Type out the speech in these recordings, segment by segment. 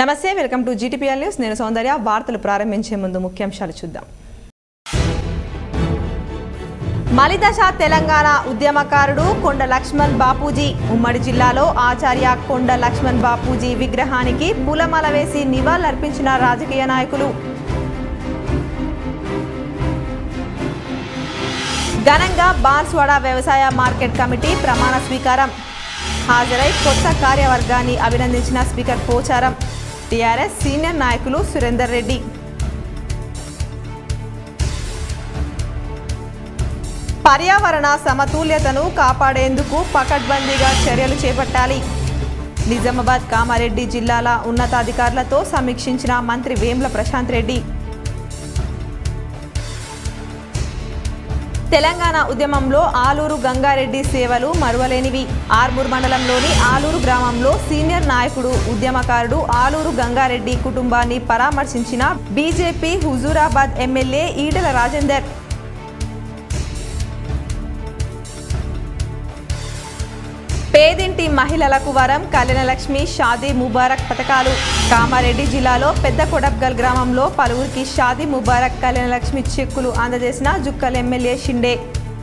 నమస్తే welcome to GTPL news నేను సౌందర్య వార్తలు ప్రారంభించే ముందు ముఖ్యాంశాలు చూద్దాం మలిదశ తెలంగాణ ఉద్యమకారుడు కొండ లక్ష్మణ్ బాపూజీ ఉమ్మడి జిల్లాలో ఆచార్య కొండ లక్ష్మణ్ బాపూజీ విగ్రహానికి పూలమాల వేసి నివాళులర్పించిన రాజకీయ నాయకులు ఘనంగా బాన్స్వాడ వ్యవసాయ మార్కెట్ కమిటీ ప్రమాణ స్వీకారం హాజరై కొత్త కార్యవర్గాన్ని అభినందించిన స్పీకర్ పోచారం టీఆర్ఎస్ సీనియర్ నాయకులు సురేందర్ రెడ్డి పర్యావరణ సమతుల్యతను కాపాడేందుకు పకడ్బందీగా చర్యలు చేపట్టాలి నిజామాబాద్ కామారెడ్డి జిల్లాల ఉన్నతాధికారులతో సమీక్షించిన మంత్రి వేముల ప్రశాంత్ రెడ్డి తెలంగాణ ఉద్యమంలో ఆలూరు గంగారెడ్డి సేవలు మరువలేనివి ఆర్మూర్ మండలంలోని ఆలూరు గ్రామంలో సీనియర్ నాయకుడు ఉద్యమకారుడు ఆలూరు గంగారెడ్డి కుటుంబాన్ని పరామర్శించిన బీజేపీ హుజూరాబాద్ ఎమ్మెల్యే ఈటల రాజేందర్ పేదింటి మహిళలకు వరం కళ్యాణలక్ష్మి షాదీ ముబారక్ పథకాలు కామారెడ్డి జిల్లాలో పెద్ద కొడబ్గల్ గ్రామంలో పలువురికి షాదీ ముబారక్ కళ్యాణలక్ష్మి చెక్కులు అందజేసిన జుక్కల్ ఎమ్మెల్యే షిండే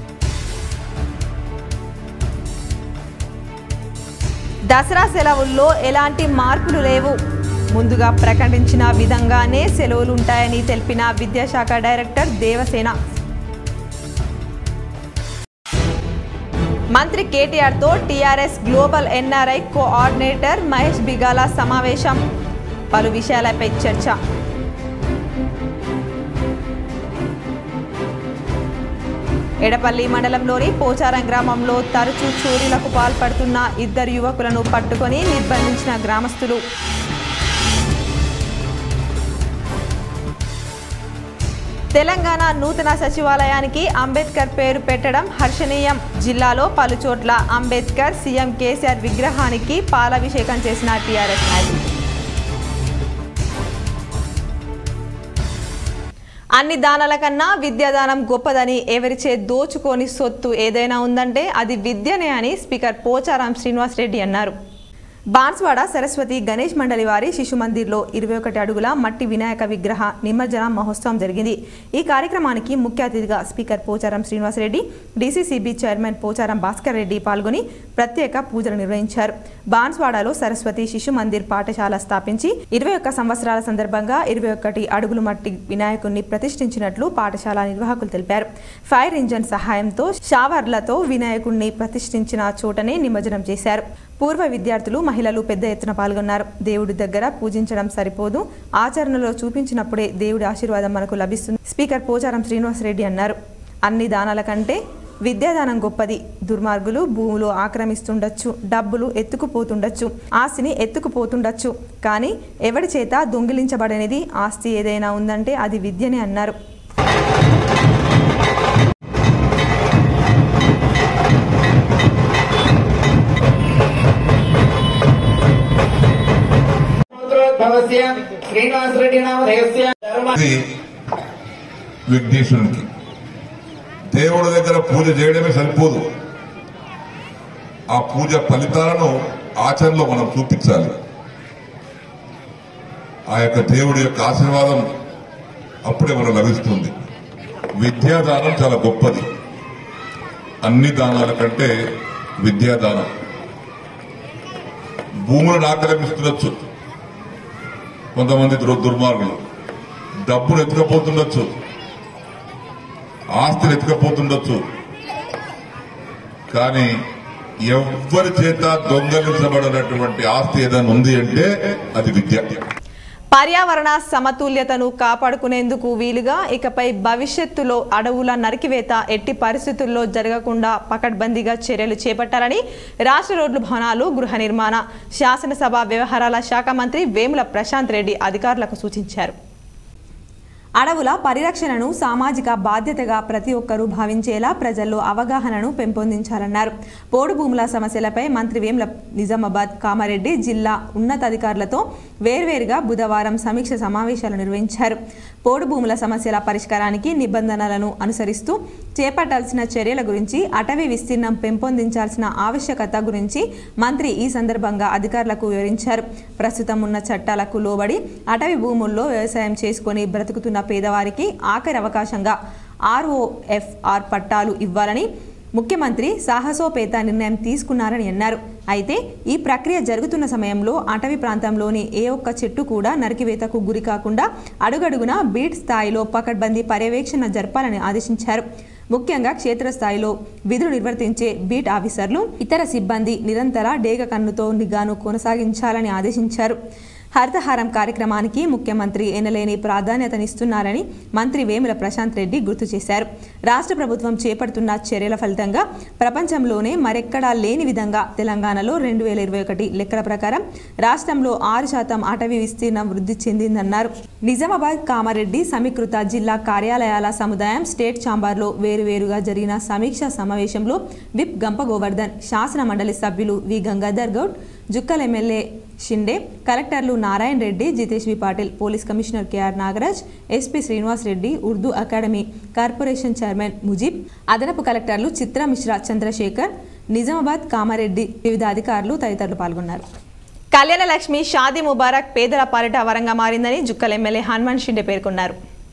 దసరా సెలవుల్లో ఎలాంటి మార్పులు లేవు ముందుగా ప్రకటించిన విధంగానే సెలవులుంటాయని తెలిపిన విద్యాశాఖ డైరెక్టర్ దేవసేన మంత్రి కేటీఆర్తో TRS global NRI coordinator Mahesh Bigala సమావేశం పలు విషయాలపై చర్చ ఎడపల్లి మండలంలోని పోచారం గ్రామంలో తరచూ చోరీలకు పాల్పడుతున్న ఇద్దరు యువకులను పట్టుకొని నిర్బంధించిన గ్రామస్తులు తెలంగాణ నూతన సచివాలయానికి అంబేద్కర్ పేరు పెట్టడం హర్షణీయం జిల్లాలో పలుచోట్ల అంబేద్కర్ సీఎం కేసీఆర్ విగ్రహానికి పాలాభిషేకం చేసిన టీఆర్ఎస్ నాయకులు అన్ని దానాల కన్నా విద్యాదానం గొప్పదని ఎవరిచే దోచుకొని సొత్తు ఏదైనా ఉందంటే అది విద్యనే అని స్పీకర్ పోచారం శ్రీనివాస్ రెడ్డి అన్నారు బాన్స్వాడ సరస్వతి గణేష్ మండలి వారి శిశు మందిర్లో ఇరవై ఒకటి అడుగుల మట్టి వినాయక విగ్రహ నిమజ్జన మహోత్సవం జరిగింది ఈ కార్యక్రమానికి ముఖ్య అతిథిగా speaker Pocharam Srinivasareddy DCCB chairman Pocharam Bhaskar Reddy పాల్గొని ప్రత్యేక పూజలు నిర్వహించారు బాన్స్వాడలో సరస్వతి శిశు మందిర్ పాఠశాల స్థాపించి ఇరవై ఒక్క సంవత్సరాల సందర్భంగా ఇరవై ఒకటి అడుగులు మట్టి వినాయకుడిని ప్రతిష్ఠించినట్లు పాఠశాల నిర్వాహకులు తెలిపారు ఫైర్ ఇంజన్ సహాయంతో షావర్లతో వినాయకుడిని ప్రతిష్ఠించిన చోటనే నిమజ్జనం చేశారు పూర్వ విద్యార్థులు మహిళలు పెద్ద ఎత్తున పాల్గొన్నారు దేవుడి దగ్గర పూజించడం సరిపోదు ఆచరణలో చూపించినప్పుడే దేవుడి ఆశీర్వాదం మనకు లభిస్తుంది స్పీకర్ పోచారం శ్రీనివాసరెడ్డి అన్నారు అన్ని దానాల కంటే విద్యాదానం గొప్పది దుర్మార్గులు భూములు ఆక్రమిస్తుండొచ్చు డబ్బులు ఎత్తుకుపోతుండొచ్చు ఆస్తిని ఎత్తుకుపోతుండొచ్చు కానీ ఎవడి చేత దొంగిలించబడనిది ఆస్తి ఏదైనా ఉందంటే అది విద్యనే అన్నారు పుత్రోద్భవస్య శ్రీనివాసరెడ్డి నామధేయస్య ధర్మ ఇది విఘ్నేశ్వరునికి దేవుడి దగ్గర పూజ చేయడమే సరిపోదు ఆ పూజ ఫలితాలను ఆచరణలో మనం చూపించాలి ఆ యొక్క దేవుడి యొక్క ఆశీర్వాదం అప్పుడే మనం లభిస్తుంది విద్యాదానం చాలా గొప్పది అన్ని దానాల కంటే విద్యాదానం భూములను ఆక్రమిస్తుండొచ్చు కొంతమంది దుర్- దుర్మార్గులు డబ్బును ఎత్తుకపోతుండొచ్చు ఆస్తిని ఎత్తుకపోతుండొచ్చు కానీ ఎవ్వరి చేత దొంగలించబడినటువంటి ఆస్తి ఏదైనా ఉంది అంటే అది విద్య పర్యావరణ సమతుల్యతను కాపాడుకునేందుకు వీలుగా ఇకపై భవిష్యత్తులో అడవుల నరికివేత ఎట్టి పరిస్థితుల్లో జరగకుండా పకడ్బందీగా చర్యలు చేపట్టాలని రాష్ట్ర రోడ్లు భవనాలు గృహ నిర్మాణ శాసనసభ వ్యవహారాల శాఖ మంత్రి వేముల ప్రశాంత్ రెడ్డి అధికారులకు సూచించారు అడవుల పరిరక్షణను సామాజిక బాధ్యతగా ప్రతి ఒక్కరూ భావించేలా ప్రజల్లో అవగాహనను పెంపొందించాలన్నారు పోడు భూముల సమస్యలపై మంత్రి వేముల నిజామాబాద్ కామారెడ్డి జిల్లా ఉన్నతాధికారులతో వేర్వేరుగా బుధవారం సమీక్ష సమావేశాలు నిర్వహించారు పోడు భూముల సమస్యల పరిష్కారానికి నిబంధనలను అనుసరిస్తూ చేపట్టాల్సిన చర్యల గురించి అటవీ విస్తీర్ణం పెంపొందించాల్సిన ఆవశ్యకత గురించి మంత్రి ఈ సందర్భంగా అధికారులకు వివరించారు ప్రస్తుతం ఉన్న చట్టాలకు లోబడి అటవీ భూముల్లో వ్యవసాయం చేసుకొని బ్రతుకుతున్న పేదవారికి ఆఖరి అవకాశంగా ఆర్ఓఎఫ్ఆర్ పట్టాలు ఇవ్వాలని ముఖ్యమంత్రి సాహసోపేత నిర్ణయం తీసుకున్నారని అన్నారు అయితే ఈ ప్రక్రియ జరుగుతున్న సమయంలో అటవీ ప్రాంతంలోని ఏ ఒక్క చెట్టు కూడా నరికివేతకు గురి కాకుండా అడుగడుగునా బీట్ స్థాయిలో పకడ్బందీ పర్యవేక్షణ జరపాలని ఆదేశించారు ముఖ్యంగా క్షేత్రస్థాయిలో విధులు నిర్వర్తించే బీట్ ఆఫీసర్లు ఇతర సిబ్బంది నిరంతర డేగ కన్నుతో నిఘాను కొనసాగించాలని ఆదేశించారు హరితహారం కార్యక్రమానికి ముఖ్యమంత్రి ఎనలేని ప్రాధాన్యతనిస్తున్నారని మంత్రి వేముల ప్రశాంత్ రెడ్డి గుర్తు చేశారు రాష్ట్ర ప్రభుత్వం చేపడుతున్న చర్యల ఫలితంగా ప్రపంచంలోనే మరెక్కడా లేని విధంగా తెలంగాణలో రెండు వేల ఇరవై ఒకటి లెక్కల ప్రకారం రాష్ట్రంలో ఆరు శాతం అటవీ విస్తీర్ణం వృద్ధి చెందిందన్నారు నిజామాబాద్ కామారెడ్డి సమీకృత జిల్లా కార్యాలయాల సముదాయం స్టేట్ ఛాంబర్లో వేరువేరుగా జరిగిన సమీక్షా సమావేశంలో విప్ గంప గోవర్ధన్ శాసన మండలి సభ్యులు వి గంగాధర్ గౌడ్ జుక్కల్ ఎమ్మెల్యే షిండే కలెక్టర్లు Narayana Reddy Jitesh V Patil police commissioner KR Nagaraj SP Srinivas Reddy Urdu academy corporation chairman Mujeeb అదనపు కలెక్టర్లు చిత్ర మిశ్రా చంద్రశేఖర్ నిజామాబాద్ కామారెడ్డి వివిధ అధికారులు తదితరులు పాల్గొన్నారు కళ్యాణ లక్ష్మి షాదీ ముబారక్ పేదల పాలిట వరంగా మారిందని జుక్కల్ ఎమ్మెల్యే హనుమాన్ షిండే పేర్కొన్నారు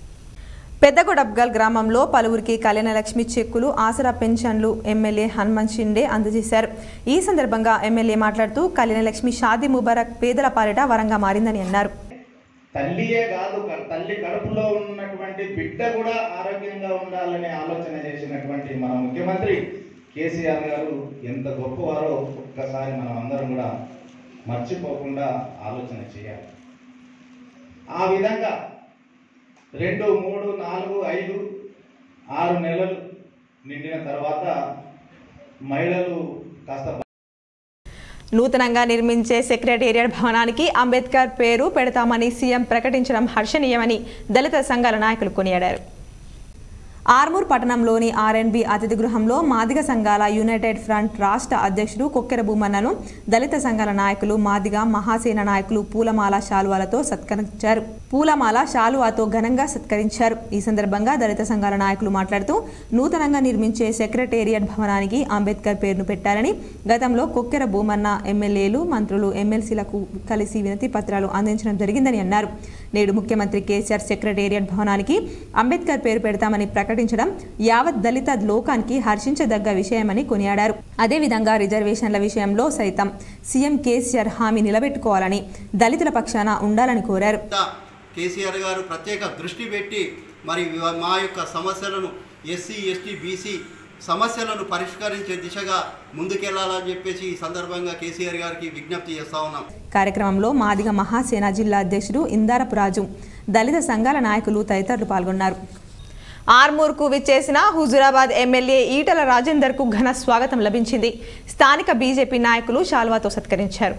పెద్దగొడబ్గల్ గ్రామంలో పలువురికి కళ్యాణలక్ష్మి చెక్కులు ఆసరా పెన్షన్లు ఎమ్మెల్యే హనుమంత్ షిండే అందజేశారు ఈ సందర్భంగా ఎమ్మెల్యే మాట్లాడుతూ కళ్యాణలక్ష్మి షాదీ ముబారక్ పేదల పాలిట వరంగా మారిందని అన్నారు తల్లియే కాదు క- తల్లి కడుపులో ఉన్నటువంటి బిడ్డ కూడా ఆరోగ్యంగా ఉండాలనే ఆలోచన చేసినటువంటి మన ముఖ్యమంత్రి కేసీఆర్ గారు ఎంత గొప్పవారో ఒక్కసారి మనం అందరం కూడా మర్చిపోకుండా ఆలోచన చేయాలి ఆ విధంగా రెండు మూడు నాలుగు ఐదు ఆరు నెలలు నిండిన తర్వాత మహిళలు కాస్త నూతనంగా నిర్మించే సెక్రటేరియట్ భవనానికి అంబేద్కర్ పేరు పెడతామని సీఎం ప్రకటించడం హర్షణీయమని దళిత సంఘాల నాయకులు కొనియాడారు ఆర్మూర్ పట్టణంలోని ఆర్ఎన్బి అతిథి గృహంలో మాదిగ సంఘాల యునైటెడ్ ఫ్రంట్ రాష్ట్ర అధ్యక్షుడు కొక్కెర భూమన్నను దళిత సంఘాల నాయకులు మాదిగ మహాసేన నాయకులు పూలమాల శాలువాలతో సత్కరించారు పూలమాల శాలువాతో ఘనంగా సత్కరించారు ఈ సందర్భంగా దళిత సంఘాల నాయకులు మాట్లాడుతూ నూతనంగా నిర్మించే సెక్రటేరియట్ భవనానికి అంబేద్కర్ పేరును పెట్టారని గతంలో కొక్కెర భూమన్న ఎమ్మెల్యేలు మంత్రులు ఎమ్మెల్సీలకు కలిసి వినతి పత్రాలు అందించడం జరిగిందని అన్నారు నేడు ముఖ్యమంత్రి కేసీఆర్ సెక్రటేరియట్ భవనానికి అంబేద్కర్ పేరు పెడతామని ప్రకటించడం యావత్ దళిత లోకానికి హర్షించదగ్గ విషయమని కొనియాడారు అదేవిధంగా రిజర్వేషన్ల విషయంలో సైతం సీఎం కేసీఆర్ హామీ నిలబెట్టుకోవాలని దళితుల పక్షాన ఉండాలని కోరారు తా కేసీఆర్ గారు ప్రత్యేక దృష్టి పెట్టి మరి వ- మా యొక్క సమస్యలను ఎస్సీ ఎస్టీ బీసీ సమస్యలను పరిష్కరించే దిశగా ముందుకెళ్లాలని చెప్పేసి ఈ సందర్భంగా కేసీఆర్ గారికి విజ్ఞప్తి చేస్తా ఉన్నాం కార్యక్రమంలో మాదిగ మహాసేన జిల్లా అధ్యక్షుడు ఇందారపు రాజు దళిత సంఘాల నాయకులు తదితరులు పాల్గొన్నారు ఆర్మూర్కు విచ్చేసిన హుజురాబాద్ ఎమ్మెల్యే ఈటల రాజేందర్కు ఘన స్వాగతం లభించింది స్థానిక బీజేపీ నాయకులు శాల్వాతో సత్కరించారు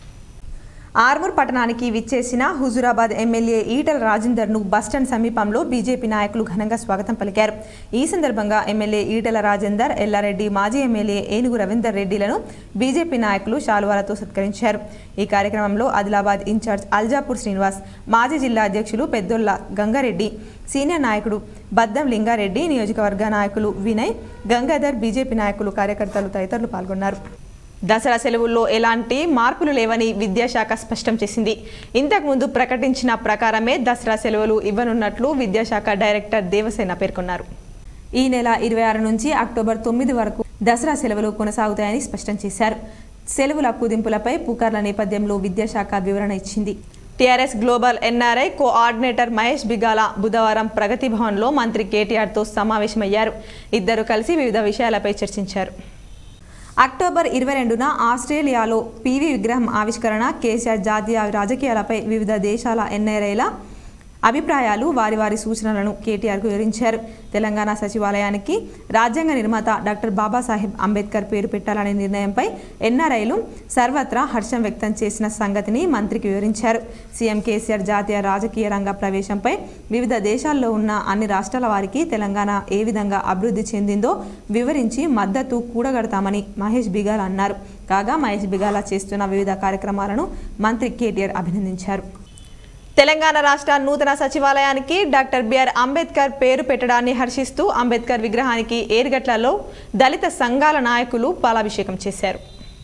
ఆర్మూర్ పట్టణానికి విచ్చేసిన హుజురాబాద్ ఎమ్మెల్యే ఈటల రాజేందర్ను బస్టాండ్ సమీపంలో బీజేపీ నాయకులు ఘనంగా స్వాగతం పలికారు ఈ సందర్భంగా ఎమ్మెల్యే ఈటల రాజేందర్ ఎల్లారెడ్డి మాజీ ఎమ్మెల్యే ఏనుగు రవీందర్ రెడ్డిలను బీజేపీ నాయకులు శాలువాలతో సత్కరించారు ఈ కార్యక్రమంలో ఆదిలాబాద్ ఇన్ఛార్జ్ అల్జాపూర్ శ్రీనివాస్ మాజీ జిల్లా అధ్యక్షులు పెద్దొల్ల గంగారెడ్డి సీనియర్ నాయకుడు బద్దం లింగారెడ్డి నియోజకవర్గ నాయకులు వినయ్ గంగాధర్ బీజేపీ నాయకులు కార్యకర్తలు తదితరులు పాల్గొన్నారు దసరా సెలవుల్లో ఎలాంటి మార్పులు లేవని విద్యాశాఖ స్పష్టం చేసింది ఇంతకుముందు ప్రకటించిన ప్రకారమే దసరా సెలవులు ఇవ్వనున్నట్లు విద్యాశాఖ డైరెక్టర్ దేవసేన పేర్కొన్నారు ఈ నెల ఇరవై ఆరు నుంచి అక్టోబర్ తొమ్మిది వరకు దసరా సెలవులు కొనసాగుతాయని స్పష్టం చేశారు సెలవుల కుదింపులపై పుకార్ల నేపథ్యంలో విద్యాశాఖ వివరణ ఇచ్చింది TRS global NRI coordinator Mahesh Bigala బుధవారం ప్రగతి భవన్లో మంత్రి కేటీఆర్తో సమావేశమయ్యారు ఇద్దరు కలిసి వివిధ విషయాలపై చర్చించారు అక్టోబర్ ఇరవై రెండున ఆస్ట్రేలియాలో పీవీ విగ్రహం ఆవిష్కరణ కేసీఆర్ జాతీయ రాజకీయాలపై వివిధ దేశాల ఎన్ఆర్ఐల అభిప్రాయాలు వారి వారి సూచనలను కేటీఆర్కు వివరించారు తెలంగాణ సచివాలయానికి రాజ్యాంగ నిర్మాత డాక్టర్ బాబాసాహెబ్ అంబేద్కర్ పేరు పెట్టాలనే నిర్ణయంపై ఎన్ఆర్ఐలు సర్వత్రా హర్షం వ్యక్తం చేసిన సంగతిని మంత్రికి వివరించారు సీఎం కేసీఆర్ జాతీయ రాజకీయ రంగ ప్రవేశంపై వివిధ దేశాల్లో ఉన్న అన్ని రాష్ట్రాల వారికి తెలంగాణ ఏ విధంగా అభివృద్ధి చెందిందో వివరించి మద్దతు కూడగడతామని మహేష్ బిగాల్ అన్నారు కాగా మహేష్ బిగాల చేస్తున్న వివిధ కార్యక్రమాలను మంత్రి కేటీఆర్ అభినందించారు తెలంగాణ రాష్ట్ర నూతన సచివాలయానికి డాక్టర్ బిఆర్ అంబేద్కర్ పేరు పెట్టడాన్ని హర్షిస్తూ అంబేద్కర్ విగ్రహానికి ఏరుగట్లలో దళిత సంఘాల నాయకులు పాలాభిషేకం చేశారు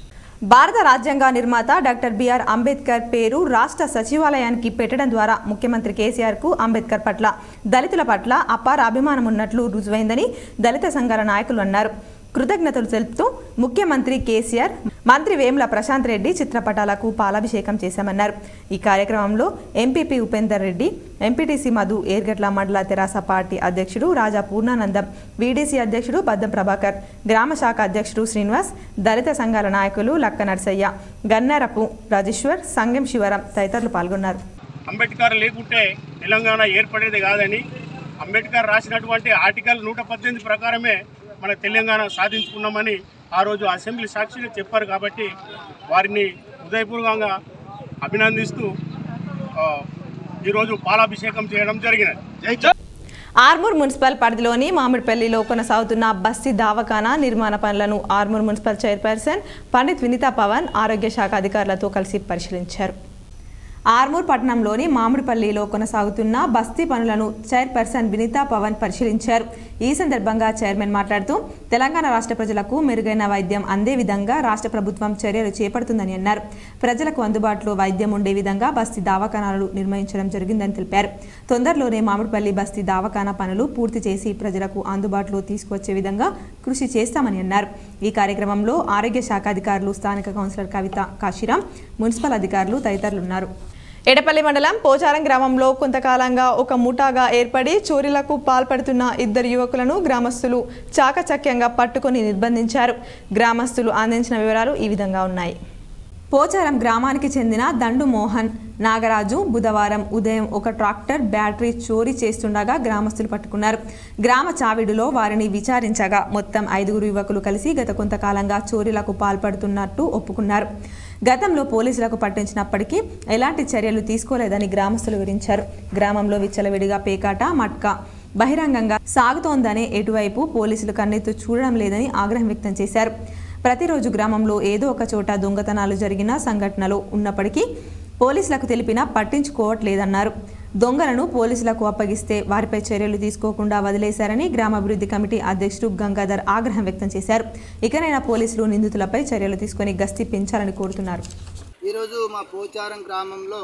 భారత రాజ్యాంగ నిర్మాత డాక్టర్ బిఆర్ అంబేద్కర్ పేరు రాష్ట్ర సచివాలయానికి పెట్టడం ద్వారా ముఖ్యమంత్రి కేసీఆర్ కు అంబేద్కర్ పట్ల దళితుల పట్ల అపార అభిమానం ఉన్నట్లు రుజువైందని దళిత సంఘాల నాయకులు అన్నారు కృతజ్ఞతలు తెలుపుతూ ముఖ్యమంత్రి కేసీఆర్ మంత్రి వేముల ప్రశాంత్ రెడ్డి చిత్రపటాలకు పాలాభిషేకం చేశామన్నారు ఈ కార్యక్రమంలో ఎంపీపీ ఉపేందర్ రెడ్డి ఎంపీటీసీ మధు ఏర్గట్ల మండల తెరాస పార్టీ అధ్యక్షుడు రాజా పూర్ణానందం వీడీసీ అధ్యక్షుడు బద్దం ప్రభాకర్ గ్రామ శాఖ అధ్యక్షుడు శ్రీనివాస్ దళిత సంఘాల నాయకులు లక్క నర్సయ్య గన్నరపు రాజేశ్వర్ సంగం శివరం తదితరులు పాల్గొన్నారు అంబేద్కర్ లేకుంటే తెలంగాణ ఏర్పడేది కాదని అంబేద్కర్ రాసినటువంటి ఆర్టికల్ నూట పద్దెనిమిది ప్రకారమే మన తెలంగాణ సాధించుకున్నామని ఆ రోజు అసెంబ్లీ సాక్షిగా చెప్పారు కాబట్టి వారిని హృదయపూర్వకంగా అభినందిస్తూ ఆ, ఈరోజు పాలాభిషేకం చేయడం జరిగినది ఆర్మూర్ మున్సిపల్ పరిధిలోని మామిడిపల్లిలో కొనసాగుతున్న బస్తీ దవాఖానా నిర్మాణ పనులను ఆర్మూర్ మున్సిపల్ చైర్పర్సన్ పండిత్ వినీతా పవన్ ఆరోగ్య శాఖ అధికారులతో కలిసి పరిశీలించారు ఆర్మూర్ పట్టణంలోని మామిడిపల్లిలో కొనసాగుతున్న బస్తీ పనులను చైర్పర్సన్ వినీతా పవన్ పరిశీలించారు ఈ సందర్భంగా చైర్మన్ మాట్లాడుతూ తెలంగాణ రాష్ట్ర ప్రజలకు మెరుగైన వైద్యం అందే విధంగా రాష్ట్ర ప్రభుత్వం చర్యలు చేపడుతుందని అన్నారు ప్రజలకు అందుబాటులో వైద్యం ఉండే విధంగా బస్తీ దవాఖానాలు నిర్మించడం జరిగిందని తెలిపారు తొందరలోనే మామిడిపల్లి బస్తీ దవాఖానా పనులు పూర్తి చేసి ప్రజలకు అందుబాటులో తీసుకొచ్చే విధంగా కృషి చేస్తామని అన్నారు ఈ కార్యక్రమంలో ఆరోగ్య శాఖ అధికారులు స్థానిక కౌన్సిలర్ కవిత కాశీరాం మున్సిపల్ అధికారులు తదితరులు ఉన్నారు ఎడపల్లి మండలం పోచారం గ్రామంలో కొంతకాలంగా ఒక ముఠాగా ఏర్పడి చోరీలకు పాల్పడుతున్న ఇద్దరు యువకులను గ్రామస్తులు చాకచక్యంగా పట్టుకొని నిర్బంధించారు గ్రామస్తులు అందించిన వివరాలు ఈ విధంగా ఉన్నాయి పోచారం గ్రామానికి చెందిన దండు మోహన్ నాగరాజు బుధవారం ఉదయం ఒక ట్రాక్టర్ బ్యాటరీ చోరీ చేస్తుండగా గ్రామస్తులు పట్టుకున్నారు గ్రామ చావిడిలో వారిని విచారించగా మొత్తం ఐదుగురు యువకులు కలిసి గత కొంతకాలంగా చోరీలకు పాల్పడుతున్నట్టు ఒప్పుకున్నారు గతంలో పోలీసులకు పట్టించినప్పటికీ ఎలాంటి చర్యలు తీసుకోలేదని గ్రామస్తులు వివరించారు గ్రామంలో విచ్చలవిడిగా పేకాట మట్కా బహిరంగంగా సాగుతోందనే ఎటువైపు పోలీసులు కన్నెత్తు చూడడం లేదని ఆగ్రహం వ్యక్తం చేశారు ప్రతిరోజు గ్రామంలో ఏదో ఒక చోట దొంగతనాలు జరిగిన సంఘటనలు ఉన్నప్పటికీ పోలీసులకు తెలిపినా పట్టించుకోవట్లేదన్నారు దొంగలను పోలీసులకు అప్పగిస్తే వారిపై చర్యలు తీసుకోకుండా వదిలేశారని గ్రామాభివృద్ధి కమిటీ అధ్యక్షుడు గంగాధర్ ఆగ్రహం వ్యక్తం చేశారు ఇకనైనా పోలీసులు నిందితులపై చర్యలు తీసుకొని గస్తీ పెంచాలని కోరుతున్నారు ఈరోజు మా పోచారం గ్రామంలో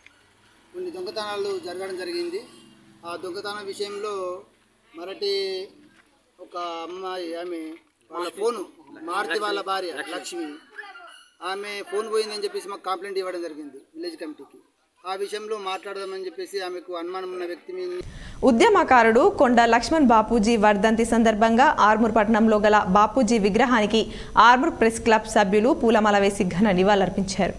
కొన్ని దొంగతనాలు జరగడం జరిగింది ఆ దొంగతనం విషయంలో మరటి ఒక అమ్మాయి ఆమె వాళ్ళ ఫోను మారుతి వాళ్ళ భార్య లక్ష్మి ఆమె ఫోన్ పోయిందని చెప్పేసి మాకు కంప్లైంట్ ఇవ్వడం జరిగింది విలేజ్ కమిటీకి ఆ విషయంలో మాట్లాడదామని చెప్పేసి ఆమెకు అనుమానం ఉన్న వ్యక్తి మీద ఉద్యమకారుడు కొండ లక్ష్మణ్ బాపూజీ వర్ధంతి సందర్భంగా ఆర్మూర్ పట్టణంలో గల బాపూజీ విగ్రహానికి ఆర్మూర్ ప్రెస్ క్లబ్ సభ్యులు పూలమాల వేసి ఘన నివాళులర్పించారు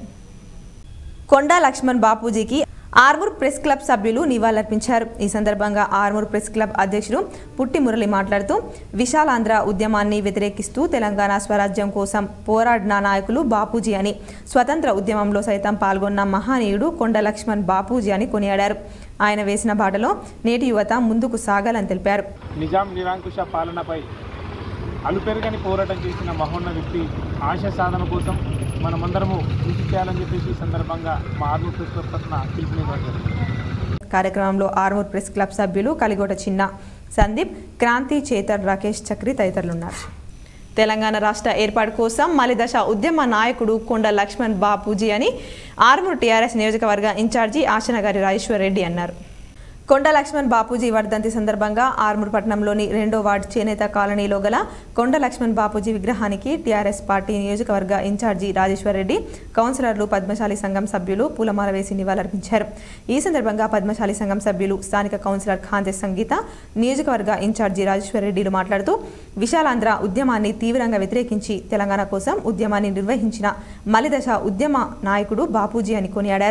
కొండా లక్ష్మణ్ బాపూజీకి ఆర్మూర్ ప్రెస్ క్లబ్ సభ్యులు నివాళులర్పించారు ఈ సందర్భంగా ఆర్మూర్ ప్రెస్ క్లబ్ అధ్యక్షుడు పుట్టి మురళి మాట్లాడుతూ విశాలాంధ్ర ఉద్యమాన్ని వ్యతిరేకిస్తూ తెలంగాణ స్వరాజ్యం కోసం పోరాడిన నాయకులు బాపూజీ అని స్వతంత్ర ఉద్యమంలో సైతం పాల్గొన్న మహనీయుడు కొండ లక్ష్మణ్ బాపూజీ అని కొనియాడారు ఆయన వేసిన బాటలో నేటి యువత ముందుకు సాగాలని తెలిపారు నిజాం నిరంకుశ పాలనపై అలుపెరగని పోరాటం చేసిన మహోన్న వ్యక్తి ఆశయ సాధన కోసం మనమందరము కృషి చేయాలని చెప్పేసి ఈ సందర్భంగా మా ఆర్మూర్ ప్రెస్ క్లబ్ తరఫున పిలుపునివ్వడం జరిగింది. కార్యక్రమంలో ఆర్మూర్ ప్రెస్ క్లబ్ సభ్యులు కలిగోట చిన్న సందీప్ క్రాంతి చేతర్ రాకేష్ చక్రి తదితరులున్నారు తెలంగాణ రాష్ట్ర ఏర్పాటు కోసం మలిదశ ఉద్యమ నాయకుడు కొండ లక్ష్మణ్ బాపూజీ అని ఆర్మూర్ టీఆర్ఎస్ నియోజకవర్గ ఇన్ఛార్జి ఆశనగారి రాజేశ్వర్ రెడ్డి అన్నారు కొండ లక్ష్మణ్ బాపూజీ వర్ధంతి సందర్భంగా ఆర్మూర్ పట్టణంలోని రెండో వార్డు చేనేత కాలనీలో గల కొండ లక్ష్మణ్ బాపూజీ విగ్రహానికి టీఆర్ఎస్ పార్టీ నియోజకవర్గ ఇన్ఛార్జి రాజేశ్వర్ రెడ్డి కౌన్సిలర్లు పద్మశాలి సంఘం సభ్యులు పూలమాల వేసి నివాళులర్పించారు ఈ సందర్భంగా పద్మశాలి సంఘం సభ్యులు స్థానిక కౌన్సిలర్ ఖాందే సంగీత నియోజకవర్గ ఇన్ఛార్జి రాజేశ్వర్ రెడ్డిలు మాట్లాడుతూ విశాలాంధ్ర ఉద్యమాన్ని తీవ్రంగా వ్యతిరేకించి తెలంగాణ కోసం ఉద్యమాన్ని నిర్వహించిన మలిదశ ఉద్యమ నాయకుడు బాపూజీ అని కొనియాడారు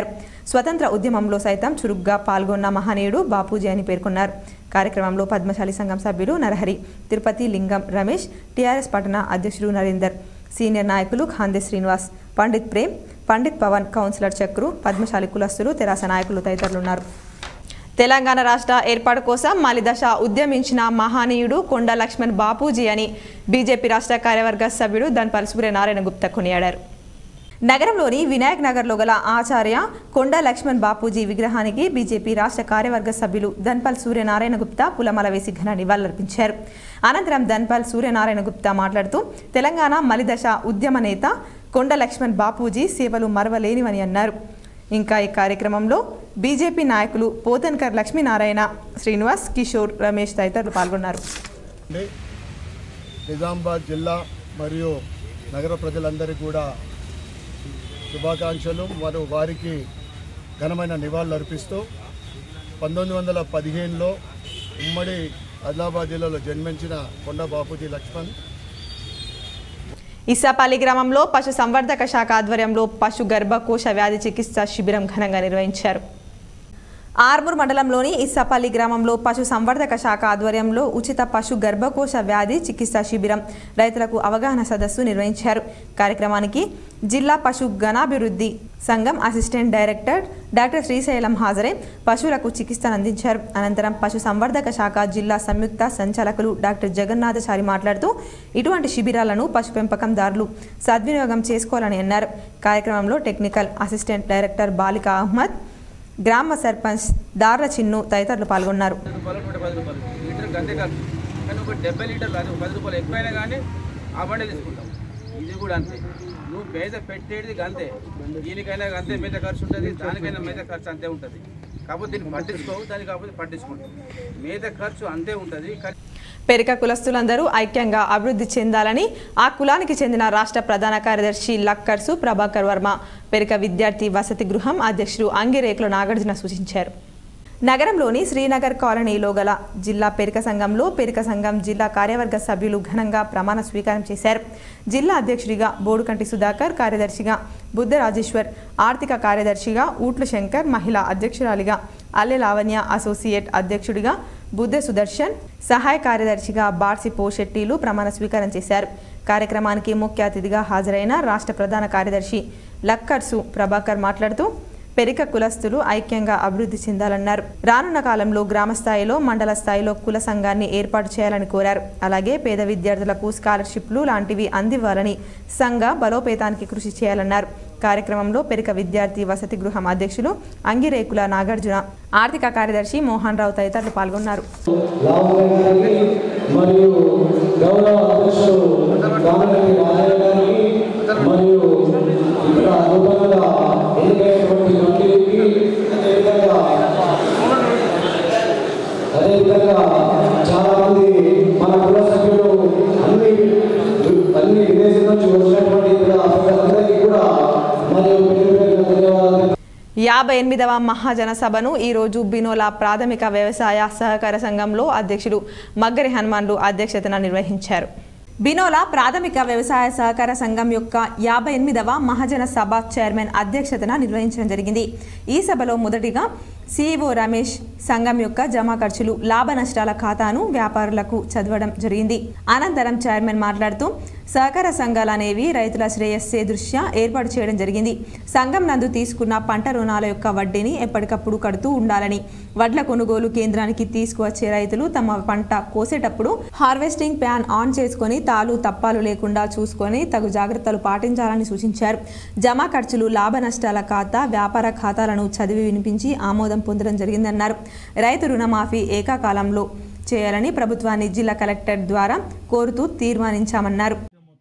స్వతంత్ర ఉద్యమంలో సైతం చురుగ్గా పాల్గొన్న మహనీయుడు బాపూజీ అని పేర్కొన్నారు కార్యక్రమంలో పద్మశాలి సంఘం సభ్యులు నరహరి తిరుపతి లింగం రమేష్ టీఆర్ఎస్ పట్టణ అధ్యక్షుడు నరేందర్ సీనియర్ నాయకులు ఖాందే శ్రీనివాస్ పండిత్ ప్రేమ్ పండిత్ పవన్ కౌన్సిలర్ చక్రు పద్మశాలి కులస్తులు తెరాస నాయకులు తదితరులు ఉన్నారు తెలంగాణ రాష్ట్ర ఏర్పాటు కోసం మలిదశ ఉద్యమించిన మహానీయుడు కొండ లక్ష్మణ్ బాపూజీ అని బీజేపీ రాష్ట్ర కార్యవర్గ సభ్యుడు ధన్పాల్ సూర్యనారాయణ గుప్తా కొనియాడారు నగరంలోని వినాయక్ నగర్లో గల ఆచార్య కొండ లక్ష్మణ్ బాపూజీ విగ్రహానికి బీజేపీ రాష్ట్ర కార్యవర్గ సభ్యులు ధన్పాల్ సూర్యనారాయణ గుప్తా పులమల వేసి ఘన నివాళులర్పించారు అనంతరం ధన్పాల్ సూర్యనారాయణ గుప్తా మాట్లాడుతూ తెలంగాణ మలిదశ ఉద్యమ నేత కొండ లక్ష్మణ్ బాపూజీ సేవలు మరవలేనివని అన్నారు ఇంకా ఈ కార్యక్రమంలో బీజేపీ నాయకులు పోతన్కర్ లక్ష్మీనారాయణ శ్రీనివాస్ కిషోర్ రమేష్ తదితరులు పాల్గొన్నారు అండి. నిజామాబాద్ జిల్లా మరియు నగర ప్రజలందరికీ కూడా శుభాకాంక్షలు వారు వారికి ఘనమైన నివాళులు అర్పిస్తూ పంతొమ్మిది వందల పదిహేనులో ఉమ్మడి ఆదిలాబాద్ జిల్లాలో జన్మించిన కొండ బాపూజీ లక్ష్మణ్ ఇస్సాపల్లి గ్రామంలో పశు సంవర్ధక శాఖ ఆధ్వర్యంలో పశు గర్భకోశ వ్యాధి చికిత్స శిబిరం ఘనంగా నిర్వహించారు ఆర్మూర్ మండలంలోని ఇస్సాపల్లి గ్రామంలో పశు సంవర్ధక శాఖ ఆధ్వర్యంలో ఉచిత పశు గర్భకోశ వ్యాధి చికిత్సా శిబిరం రైతులకు అవగాహన సదస్సు నిర్వహించారు కార్యక్రమానికి జిల్లా పశు గణాభివృద్ధి సంఘం అసిస్టెంట్ డైరెక్టర్ డాక్టర్ శ్రీశైలం హాజరై పశువులకు చికిత్సను అందించారు అనంతరం పశు సంవర్ధక శాఖ జిల్లా సంయుక్త సంచాలకులు డాక్టర్ జగన్నాథచారి మాట్లాడుతూ ఇటువంటి శిబిరాలను పశు పెంపకందారులు సద్వినియోగం చేసుకోవాలని అన్నారు కార్యక్రమంలో technical assistant director Balika Ahmed గ్రామ సర్పంచ్ దార్ల చిన్ను తదితరులు పాల్గొన్నారు రూపాయలు నూట పది రూపాయలు లీటర్ గంతే ఖర్చు కానీ ఒక డెబ్బై లీటర్లు అది ఒక పది రూపాయలు ఎక్కువైనా కానీ ఆ బండే తీసుకుంటాం ఇది కూడా అంతే నువ్వు మేత పెట్టేది గంతే దీనికైనా అంతే మేత ఖర్చు ఉంటుంది దానికైనా మేత ఖర్చు అంతే ఉంటుంది కాకపోతే దీన్ని పట్టించుకోవు దానికి కాకపోతే పట్టించుకుంటాం మేత ఖర్చు అంతే ఉంటుంది కానీ పెరిక కులస్తులందరూ ఐక్యంగా అభివృద్ధి చెందాలని ఆ కులానికి చెందిన రాష్ట్ర ప్రధాన కార్యదర్శి లక్కర్సు ప్రభాకర్ వర్మ పెరిక విద్యార్థి వసతి గృహం అధ్యక్షుడు అంగిరేకుల నాగార్జున సూచించారు నగరంలోని శ్రీనగర్ కాలనీలో గల జిల్లా పెరిక సంఘంలో పెరిక సంఘం జిల్లా కార్యవర్గ సభ్యులు ఘనంగా ప్రమాణ స్వీకారం చేశారు జిల్లా అధ్యక్షుడిగా బోడుకంటి సుధాకర్ కార్యదర్శిగా బుద్ధ రాజేశ్వర్ ఆర్థిక కార్యదర్శిగా ఊట్లు శంకర్ మహిళా అధ్యక్షురాలిగా అల్లె లావణ్య అసోసియేట్ అధ్యక్షుడిగా బుద్ధ సుదర్శన్ సహాయ కార్యదర్శిగా బార్సి పోషెట్టీలు ప్రమాణ స్వీకారం చేశారు కార్యక్రమానికి ముఖ్య అతిథిగా హాజరైన రాష్ట్ర ప్రధాన కార్యదర్శి లక్కర్సు ప్రభాకర్ మాట్లాడుతూ పెరిక కులస్తులు ఐక్యంగా అభివృద్ధి చెందాలన్నారు రానున్న కాలంలో గ్రామ స్థాయిలో మండల స్థాయిలో కుల సంఘాన్ని ఏర్పాటు చేయాలని కోరారు అలాగే పేద విద్యార్థులకు స్కాలర్షిప్లు లాంటివి అందివ్వాలని సంఘ బలోపేతానికి కృషి చేయాలన్నారు కార్యక్రమంలో పెరిక విద్యార్థి వసతి గృహం అధ్యక్షులు అంగిరేకుల నాగార్జున ఆర్థిక కార్యదర్శి మోహన్ రావు తదితరులు పాల్గొన్నారు మరియు గౌరవ అధ్యక్షుడు రామరెడ్డి రాజయ్య గారికి మరియు ఇక్కడ నూతనంగా ఎన్నికైనటువంటి మంత్రికి అదేవిధంగా అదేవిధంగా చాలా మంది మన కుల సభ్యులు అన్ని అన్ని విదేశం నుంచి వచ్చినటువంటి ఇక్కడ అందరికీ కూడా మరియు పేరు పేరున ధన్యవాదాలు యాభై ఎనిమిదవ మహాజన సభను ఈరోజు బినోలా ప్రాథమిక వ్యవసాయ సహకార సంఘంలో అధ్యక్షుడు మగ్గరి హనుమాన్లు అధ్యక్షతన నిర్వహించారు బినోలా ప్రాథమిక వ్యవసాయ సహకార సంఘం యొక్క యాభై ఎనిమిదవ మహాజన సభ చైర్మన్ అధ్యక్షతన నిర్వహించడం జరిగింది ఈ సభలో మొదటిగా సిఇఓ రమేష్ సంఘం యొక్క జమా ఖర్చులు లాభ నష్టాల ఖాతాను వ్యాపారులకు చదవడం జరిగింది అనంతరం చైర్మన్ మాట్లాడుతూ సహకార సంఘాలు అనేవి రైతుల శ్రేయస్సే దృష్ట్యా ఏర్పాటు చేయడం జరిగింది సంఘం నందు తీసుకున్న పంట రుణాల యొక్క వడ్డీని ఎప్పటికప్పుడు కడుతూ ఉండాలని వడ్ల కొనుగోలు కేంద్రానికి తీసుకువచ్చే రైతులు తమ పంట కోసేటప్పుడు హార్వెస్టింగ్ ప్యాన్ ఆన్ చేసుకొని తాలు తప్పాలు లేకుండా చూసుకొని తగు జాగ్రత్తలు పాటించాలని సూచించారు జమా ఖర్చులు లాభ నష్టాల ఖాతా వ్యాపార ఖాతాలను చదివి వినిపించి ఆమోదం పొందడం జరిగిందన్నారు రైతు రుణమాఫీ ఏకాకాలంలో చేయాలని ప్రభుత్వాన్ని జిల్లా కలెక్టర్ ద్వారా కోరుతూ తీర్మానించామన్నారు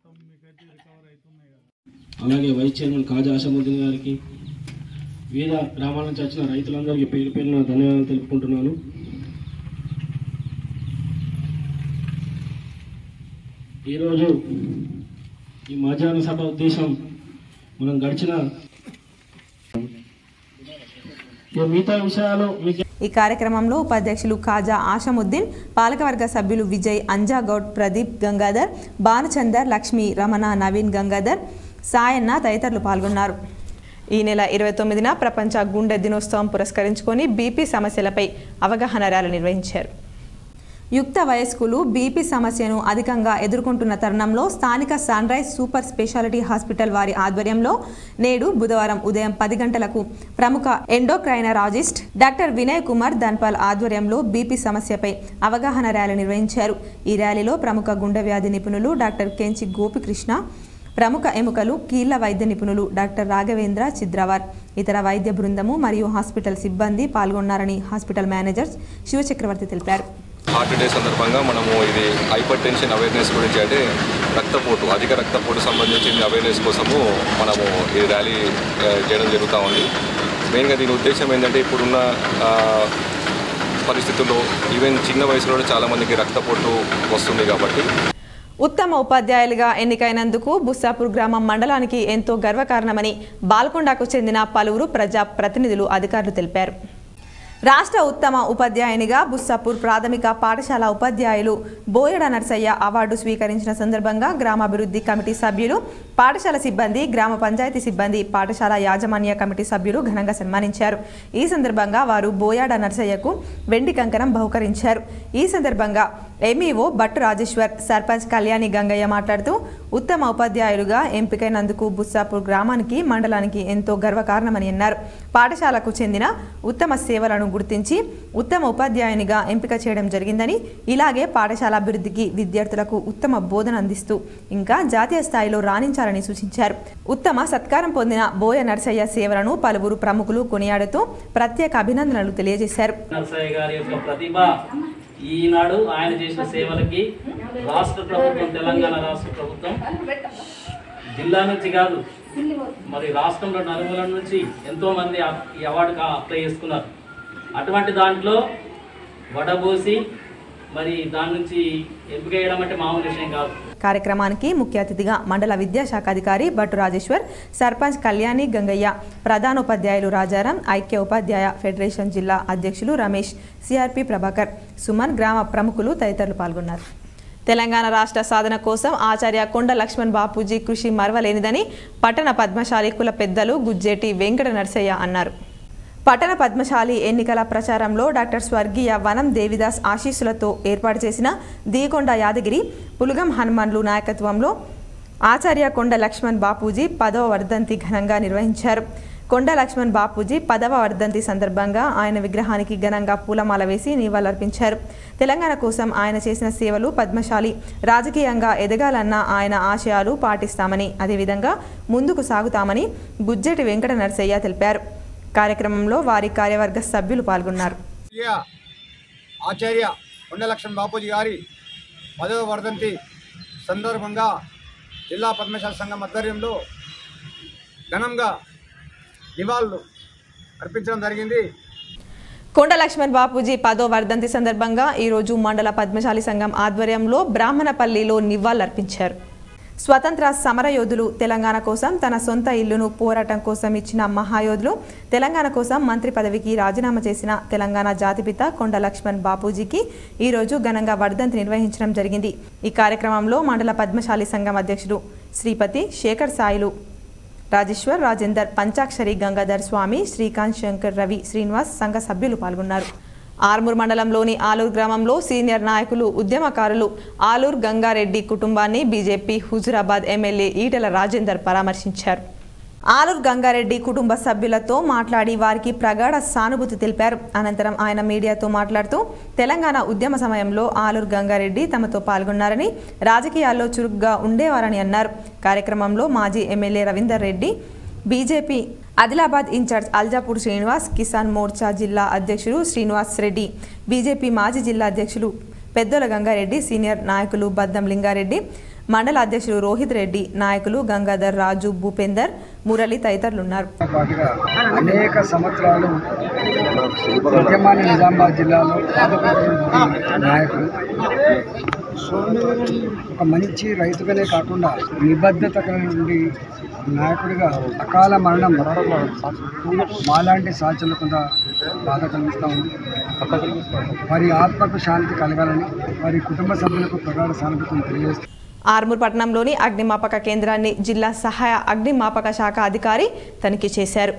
అలాగే వైస్ చైర్మన్ కాజా ఆశాముద్దీన్ గారికి వివిధ గ్రామాల నుంచి వచ్చిన రైతులందరికీ పేరు పేరున ధన్యవాదాలు తెలుపుకుంటున్నాను ఈరోజు ఈ మధ్యాహ్న సభ ఉద్దేశం మనం గడిచిన ఇక మిగతా విషయాలు మీకు ఈ కార్యక్రమంలో ఉపాధ్యక్షులు ఖాజా ఆషముద్దీన్ పాలకవర్గ సభ్యులు విజయ్ అంజాగౌడ్ ప్రదీప్ గంగాధర్ భానుచందర్ లక్ష్మి రమణ నవీన్ గంగాధర్ సాయన్న తదితరులు పాల్గొన్నారు ఈ నెల ఇరవై తొమ్మిదిన ప్రపంచ గుండె దినోత్సవం పురస్కరించుకొని బీపీ సమస్యలపై అవగాహన ర్యాలీ నిర్వహించారు యుక్త వయస్కులు బీపీ సమస్యను అధికంగా ఎదుర్కొంటున్న తరుణంలో స్థానిక sunrise super speciality hospital వారి ఆధ్వర్యంలో నేడు బుధవారం ఉదయం పది గంటలకు ప్రముఖ ఎండోక్రైనరాజిస్ట్ డాక్టర్ వినయ్ కుమార్ ధన్పాల్ ఆధ్వర్యంలో బీపీ సమస్యపై అవగాహన ర్యాలీ నిర్వహించారు ఈ ర్యాలీలో ప్రముఖ గుండె వ్యాధి నిపుణులు డాక్టర్ కెంచి గోపికృష్ణ ప్రముఖ ఎముకలు కీళ్ల వైద్య నిపుణులు డాక్టర్ రాఘవేంద్ర చిద్రవార్ ఇతర వైద్య బృందము మరియు హాస్పిటల్ సిబ్బంది పాల్గొన్నారని హాస్పిటల్ మేనేజర్ శివచక్రవర్తి తెలిపారు హార్ట్ డే సందర్భంగా మనము ఇది హైపర్ టెన్షన్ అవేర్నెస్ గురించి అంటే రక్తపోటు అధిక రక్తపోటు సంబంధించిన అవేర్నెస్ కోసము మనము ఈ ర్యాలీ ఆ, చేయడం జరుగుతూ ఉంది మెయిన్గా దీని ఉద్దేశం ఏంటంటే ఇప్పుడున్న ఆ, పరిస్థితుల్లో ఈవెన్ చిన్న వయసులో చాలామందికి రక్తపోటు వస్తుంది కాబట్టి ఉత్తమ ఉపాధ్యాయులుగా ఎన్నికైనందుకు బుస్సాపూర్ గ్రామం మండలానికి ఎంతో గర్వకారణమని బాల్కొండకు చెందిన పలువురు ప్రజా ప్రతినిధులు అధికారులు తెలిపారు రాష్ట్ర ఉత్తమ ఉపాధ్యాయునిగా బుస్సాపూర్ ప్రాథమిక పాఠశాల ఉపాధ్యాయులు బోయడ నర్సయ్య అవార్డు స్వీకరించిన సందర్భంగా గ్రామాభివృద్ధి కమిటీ సభ్యులు పాఠశాల సిబ్బంది గ్రామ పంచాయతీ సిబ్బంది పాఠశాల యాజమాన్య కమిటీ సభ్యులు ఘనంగా సన్మానించారు ఈ సందర్భంగా వారు బోయాడ నర్సయ్యకు వెండి కంకణం బహుకరించారు ఈ సందర్భంగా ఎంఈఓ భట్టు రాజేశ్వర్ సర్పంచ్ కళ్యాణి గంగయ్య మాట్లాడుతూ ఉత్తమ ఉపాధ్యాయులుగా ఎంపికైనందుకు బుస్సాపూర్ గ్రామానికి మండలానికి ఎంతో గర్వకారణమని అన్నారు పాఠశాలకు చెందిన ఉత్తమ సేవలను గుర్తించి ఉత్తమ ఉపాధ్యాయునిగా ఎంపిక చేయడం జరిగిందని ఇలాగే పాఠశాల అభివృద్ధికి విద్యార్థులకు ఉత్తమ బోధన అందిస్తూ ఇంకా జాతీయ స్థాయిలో రాణించాలని సూచించారు ఉత్తమ సత్కారం పొందిన బోయ నర్సయ్య సేవలను పలువురు ప్రముఖులు కొనియాడుతూ ప్రత్యేక అభినందనలు తెలియజేశారు నర్సయ్య గారి యొక్క ప్రతిభ ఈనాడు ఆయన చేసిన సేవలకి రాష్ట్ర ప్రభుత్వం తెలంగాణ రాష్ట్ర ప్రభుత్వం జిల్లా నుంచి కాదు మరి రాష్ట్రంలో నలుమూల నుంచి ఎంతో మంది ఆ- ఈ అవార్డుకి అప్లై చేసుకున్నారు అటువంటి దాంట్లో వడబోసి మరి దాని నుంచి ఎంపిక చేయడం అంటే మామూలు విషయం కాదు కార్యక్రమానికి ముఖ్య అతిథిగా మండల విద్యాశాఖ అధికారి భట్టు రాజేశ్వర్ సర్పంచ్ కళ్యాణి గంగయ్య ప్రధానోపాధ్యాయులు రాజారాం ఐక్య ఉపాధ్యాయ ఫెడరేషన్ జిల్లా అధ్యక్షులు రమేష్ సిఆర్పి ప్రభాకర్ సుమన్ గ్రామ ప్రముఖులు తదితరులు పాల్గొన్నారు తెలంగాణ రాష్ట్ర సాధన కోసం ఆచార్య కొండ లక్ష్మణ్ బాపూజీ కృషి మరవలేనిదని పట్టణ పద్మశాలి కుల పెద్దలు గుజ్జేటి వెంకట నర్సయ్య అన్నారు పట్టణ పద్మశాలి ఎన్నికల ప్రచారంలో డాక్టర్ స్వర్గీయ వనం దేవిదాస్ ఆశీస్సులతో ఏర్పాటు చేసిన దీకొండ యాదగిరి పులుగం హనుమాన్లు నాయకత్వంలో ఆచార్య కొండ లక్ష్మణ్ బాపూజీ పదవ వర్ధంతి ఘనంగా నిర్వహించారు కొండ లక్ష్మణ్ బాపూజీ పదవ వర్ధంతి సందర్భంగా ఆయన విగ్రహానికి ఘనంగా పూలమాల వేసి నివాళులర్పించారు తెలంగాణ కోసం ఆయన చేసిన సేవలు పద్మశాలి రాజకీయంగా ఎదగాలన్న ఆయన ఆశయాలు పాటిస్తామని అదేవిధంగా ముందుకు సాగుతామని గుజ్జెటి వెంకట నరసయ్య తెలిపారు కార్యక్రమంలో వారి కార్యవర్గ సభ్యులు పాల్గొన్నారు స్వర్గీయ ఆచార్య కొండలక్ష్మణ్ బాపూజీ గారి పదవ వర్ధంతి సందర్భంగా జిల్లా పద్మశాల సంఘం ఆధ్వర్యంలో ఘనంగా నివాళులు అర్పించడం జరిగింది కొండ లక్ష్మణ్ బాపూజీ పదో వర్ధంతి సందర్భంగా ఈరోజు మండల పద్మశాలి సంఘం ఆధ్వర్యంలో బ్రాహ్మణపల్లిలో నివాళులర్పించారు స్వతంత్ర సమరయోధులు తెలంగాణ కోసం తన సొంత ఇల్లును పోరాటం కోసం ఇచ్చిన మహాయోధులు తెలంగాణ కోసం మంత్రి పదవికి రాజీనామా చేసిన తెలంగాణ జాతిపిత కొండ లక్ష్మణ్ బాపూజీకి ఈరోజు ఘనంగా వర్ధంతి నిర్వహించడం జరిగింది ఈ కార్యక్రమంలో మండల పద్మశాలి సంఘం అధ్యక్షుడు శ్రీపతి శేఖర్ సాయిలు రాజేశ్వర్ రాజేందర్ పంచాక్షరి గంగాధర్ స్వామి శ్రీకాంత్ శంకర్ రవి శ్రీనివాస్ సంఘ సభ్యులు పాల్గొన్నారు ఆర్మూర్ మండలంలోని ఆలూరు గ్రామంలో సీనియర్ నాయకులు ఉద్యమకారులు ఆలూరు గంగారెడ్డి కుటుంబాన్ని బీజేపీ హుజురాబాద్ ఎమ్మెల్యే ఈటెల రాజేందర్ పరామర్శించారు ఆలూరు గంగారెడ్డి కుటుంబ సభ్యులతో మాట్లాడి వారికి ప్రగాఢ సానుభూతి తెలిపారు అనంతరం ఆయన మీడియాతో మాట్లాడుతూ తెలంగాణ ఉద్యమ సమయంలో ఆలూరు గంగారెడ్డి తమతో పాల్గొన్నారని రాజకీయాల్లో చురుగ్గా ఉండేవారని అన్నారు కార్యక్రమంలో మాజీ MLA Ravinder Reddy BJP Adilabad incharge Aljapur Srinivas Kisan Morcha జిల్లా అధ్యక్షులు శ్రీనివాస్ రెడ్డి బీజేపీ మాజీ జిల్లా అధ్యక్షులు పెద్దల గంగారెడ్డి సీనియర్ నాయకులు బద్దం లింగారెడ్డి మండల అధ్యక్షులు రోహిత్ రెడ్డి నాయకులు గంగాధర్ రాజు భూపేందర్ మురళి తదితరులున్నారు పాటుగా అనేక సంవత్సరాలు ఉద్యమాన్ని నిజామాబాద్ జిల్లాలో పాదపడిన నాయకుడు ఒక మంచి రైతుగానే కాకుండా నిబద్ధత నుండి నాయకుడిగా అకాల మరణం మాలాంటి సాచనలు కొంత బాధ కలిగిస్తూ ఉంది వారి ఆత్మకు శాంతి కలగాలని వారి కుటుంబ సభ్యులకు ప్రగాఢ సానుభూతిని తెలియజేస్తూ ఆర్మూర్ పట్టణంలోని అగ్నిమాపక కేంద్రాన్ని జిల్లా సహాయ అగ్నిమాపక శాఖ అధికారి తనిఖీ చేశారు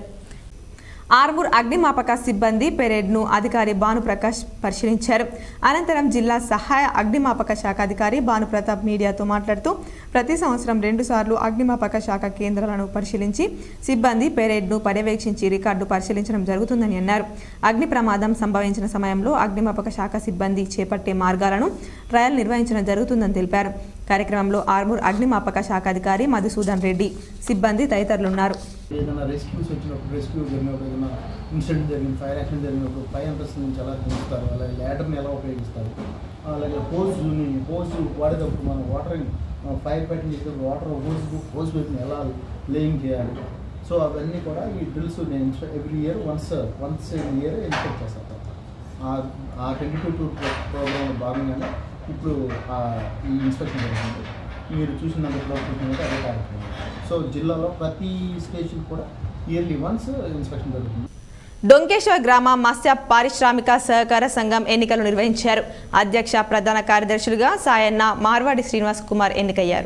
ఆర్మూర్ అగ్నిమాపక సిబ్బంది పెరేడ్ను అధికారి భానుప్రకాష్ పరిశీలించారు అనంతరం జిల్లా సహాయ అగ్నిమాపక శాఖ అధికారి భానుప్రతాప్ మీడియాతో మాట్లాడుతూ ప్రతి సంవత్సరం రెండుసార్లు అగ్నిమాపక శాఖ కేంద్రాలను పరిశీలించి సిబ్బంది పెరేడ్ను పర్యవేక్షించి రికార్డు పరిశీలించడం జరుగుతుందని అన్నారు అగ్ని ప్రమాదం సంభవించిన సమయంలో అగ్నిమాపక శాఖ సిబ్బంది చేపట్టే మార్గాలను ట్రయల్ నిర్వహించడం జరుగుతుందని తెలిపారు కార్యక్రమంలో ఆర్మూర్ అగ్నిమాపక శాఖ అధికారి మధుసూదన్ రెడ్డి సిబ్బంది తదితరులున్నారు ఏదైనా రెస్క్యూస్ వచ్చినప్పుడు రెస్క్యూ జరిగినప్పుడు ఏదైనా ఇన్సిడెంట్ జరిగింది ఫైర్ యాక్సిడెంట్ జరిగినప్పుడు పై అంతస్తు నుంచి ఎలా దించుతారు అలాగే ల్యాడర్ని ఎలా ఉపయోగిస్తారు అలాగే హోస్ని హోస్ వాడేటప్పుడు మనం వాటర్ ఫైర్ ఫైటింగ్ చేసేటప్పుడు వాటర్ హోస్ హోస్ వైపుని ఎలా లేయింగ్ చేయాలి సో అవన్నీ కూడా ఈ డ్రిల్స్ నేను every year once once year inspect చేస్తాను ఆ- ఆ ట్వంటీ టూ టూ ప్రోగ్రామ్ భాగంగానే ఇప్పుడు ఆ ఈ ఇన్స్పెక్షన్ జరుగుతుంది మీరు చూసినందులో చూసినట్టు అదే కార్యక్రమం సో జిల్లాలో ప్రతి స్టేషన్ కూడా ఇయర్లీ వన్స్ ఇన్స్పెక్షన్ జరుగుతుంది డొంకేశ్వర్ గ్రామ మత్స్య పారిశ్రామిక సహకార సంఘం ఎన్నికలు నిర్వహించారు అధ్యక్ష ప్రధాన కార్యదర్శులుగా సాయన్న మార్వాడి శ్రీనివాస్ కుమార్ ఎన్నికయ్యారు